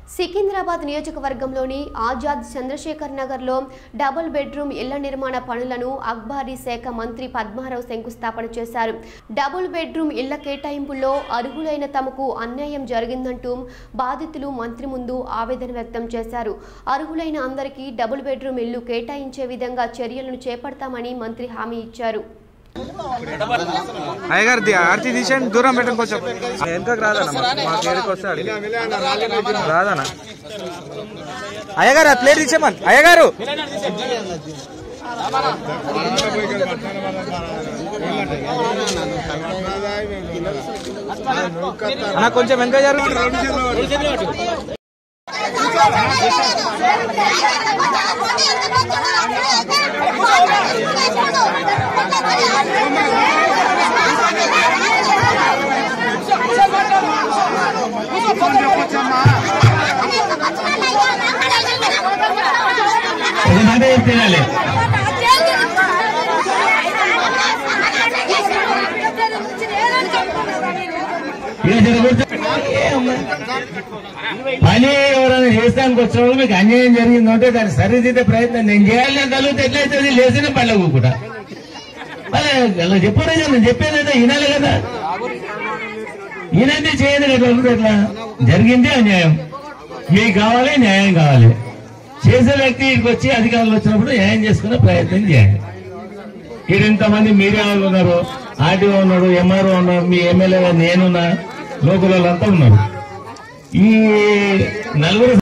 సికింద్రాబాద్ నియోజకవర్గంలోని ఆజాద్ చంద్రశేఖర్ నగర్లో double bedroom ఇళ్ల నిర్మాణ పనులను అక్బారీ శాఖ మంత్రి పద్మారావు శంకుస్థాపన చేశారు డబుల్ బెడ్రూమ్ ఇళ్ల కేటాయింపుల్లో అర్హులైన తమకు అన్యాయం జరిగిందంటూ బాధితులు మంత్రి ముందు ఆవేదన వ్యక్తం చేశారు అర్హులైన అందరికీ డబుల్ బెడ్రూమ్ ఇల్లు కేటాయించే విధంగా చర్యలను చేపడతామని మంత్రి హామీ ఇచ్చారు అయ్యగారు ది- ఆర్తి తీసేయండి దూరం పెట్టండి కొంచెం వెనకకు రాదన్న మా పేరుకి వస్తే అడిగి. రాదన్న అయ్యగారు ఆ ప్లేట్ తీసేమని అయ్యగారు అన్న కొంచెం వెనక జరుగు ఒక మాట చెప్తే వినాలి. ఇక జర కూర్చో. పని ఎవరైనా చేస్తానికి వచ్చినప్పుడు మీకు అన్యాయం జరిగిందంటే దాన్ని సరిదిద్దే ప్రయత్నం నేను చేయాలి అని కలిగితే ఎట్లయితుంది లేచిన పళ్ళ కూడా మరి అలా చెప్పారు కదా నేను చెప్పేది అయితే వినాలి కదా ఈయనంటే చేయదు ఎట్లా ఉంటుంది ఎట్లా జరిగింది అన్యాయం మీకు కావాలి న్యాయం కావాలి చేసే వ్యక్తి ఇక్కడికి వచ్చి అధికారులు వచ్చినప్పుడు న్యాయం చేసుకునే ప్రయత్నం చేయాలి ఇక్కడ ఇంతమంది మీడియా వాళ్ళు ఉన్నారు ఆర్టీఓ ఉన్నాడు ఎంఆర్ఓ ఉన్నారు మీ ఎమ్మెల్యే నేనున్నా లోకల్ వాళ్ళంతా ఉన్నారు ఈ నలుగురు